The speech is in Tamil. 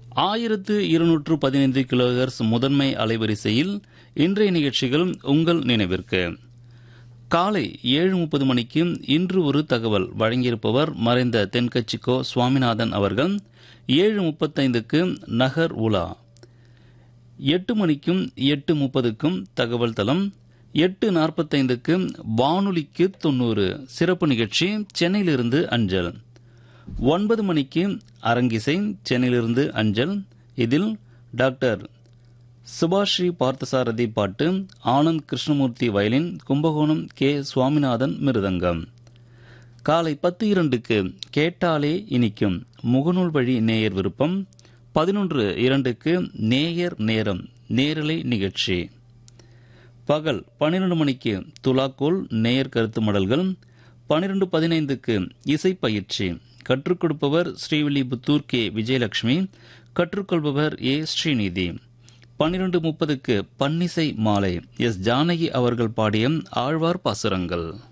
ஆயிரத்து இருநூற்று பதினைந்து கிலோஹெர்ஸ் முதன்மை அலைவரிசையில் இன்றைய நிகழ்ச்சிகள் உங்கள் நினைவிற்கு காலை ஏழு முப்பது மணிக்கு இன்று ஒரு தகவல் வழங்கியிருப்பவர் மறைந்த தென்கட்சிக்கோ சுவாமிநாதன் அவர்கள் ஏழு முப்பத்தைந்துக்கு நகர் உலா எட்டு மணிக்கும் எட்டு முப்பதுக்கும் தகவல் தளம் எட்டு நாற்பத்தைந்துக்கு வானொலிக்கு தொண்ணூறு சிறப்பு நிகழ்ச்சி சென்னையிலிருந்து அஞ்சல் ஒன்பது மணிக்கு அரங்கிசை சென்னையிலிருந்து அஞ்சல் இதில் டாக்டர் சுபாஸ்ரீ பார்த்தசாரதி பாட்டு ஆனந்த் கிருஷ்ணமூர்த்தி வயலின் கும்பகோணம் கே சுவாமிநாதன் மிருதங்கம் காலை பத்து இரண்டுக்கு கேட்டாலே இனிக்கும் முகநூல் வழி நேயர் விருப்பம் பதினொன்று இரண்டுக்கு நேயர் நேரம் நேரலை நிகழ்ச்சி பகல் பன்னிரண்டு மணிக்கு துலாக்கோல் நேயர் கருத்து மடல்கள் பன்னிரண்டு பதினைந்துக்கு இசை பயிற்சி கற்றுக் கொடுப்பவர் ஸ்ரீவில்லிபுத்தூர் கே விஜயலட்சுமி கற்றுக்கொள்பவர் ஏ ஸ்ரீநிதி பன்னிரண்டு முப்பதுக்கு பன்னிசை மாலை எஸ் ஜானகி அவர்கள் பாடிய ஆழ்வார் பாசுரங்கள்